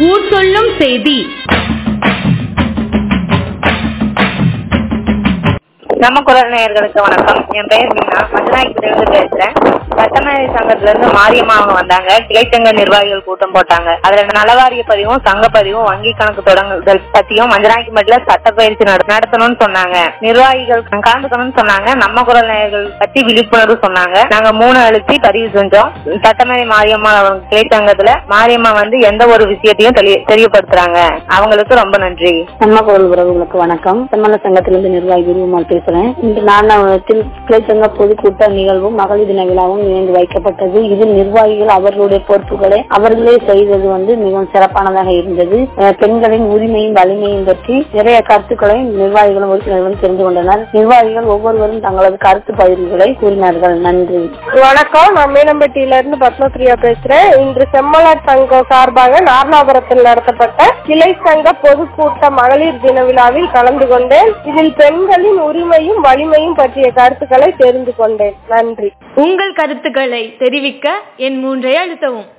ஊர் சொல்லும் செய்தி நம்ம குரல் நேயர்களுக்கு வணக்கம் என் பெயர் மீனா மதுராய்க்கிலிருந்து பேசுறேன் சட்டமேதை சங்கத்துல இருந்து மாரியம்மா அவங்க வந்தாங்க கிளைச்சங்க நிர்வாகிகள் கூட்டம் போட்டாங்க அதுல நலவாரிய பதிவும் சங்க பதிவும் வங்கி கணக்கு தொடங்குதல் பத்தியும் மஞ்சனாய்க்குமட்டில சட்டப்பயிற்சி நட- நடத்தணும்னு சொன்னாங்க நிர்வாகிகள் கலந்துக்கணும்னு சொன்னாங்க நம்ம குரல் நேயர்கள் பத்தி விழிப்புணர்வு சொன்னாங்க நாங்க மூணு அழுத்தி பதிவு செஞ்சோம் சட்டமேதை மாரியம்மா அவங்க கிளைச்சங்கத்துல மாரியம்மா வந்து எந்த ஒரு விஷயத்தையும் தெளி- தெரியப்படுத்துறாங்க அவங்களுக்கு ரொம்ப நன்றி நம்ம குரல் உறவுகளுக்கு வணக்கம் செம்மல சங்கத்திலிருந்து நிர்வாகி குருமால் பேசுறேன் இன்று நாணயத்தில் கிளைச்சங்க பொதுக்கூட்ட நிகழ்வும் மகளிர் தின விழாவும் இணைந்து வைக்கப்பட்டது இதில் நிர்வாகிகள் அவர்களுடைய பொறுப்புகளை அவர்களே செய்தது வந்து மிகவும் சிறப்பானதாக இருந்தது அஹ் பெண்களின் உரிமையும் வலிமையும் பற்றி நிறைய கருத்துக்களை நிர்வாகிகளும் உறுப்பினர்களும் தெரிந்து கொண்டனர் நிர்வாகிகள் ஒவ்வொருவரும் தங்களது கருத்து பகிர்வுகளை கூறினார்கள் நன்றி வணக்கம் நான் மீனம்பட்டியில இருந்து பத்மபிரியா பேசுறேன் இன்று செம்மலர் சங்கம் சார்பாக நார்லாபுரத்தில் நடத்தப்பட்ட கிளை சங்க பொதுக்கூட்ட மகளிர் தின விழாவில் கலந்து கொண்டேன் இதில் பெண்களின் உரிமையும் வலிமையும் பற்றிய கருத்துக்களை தெரிந்து கொண்டேன் நன்றி உங்கள் கருத்துக்களை தெரிவிக்க என் மூன்றை அழுத்தவும்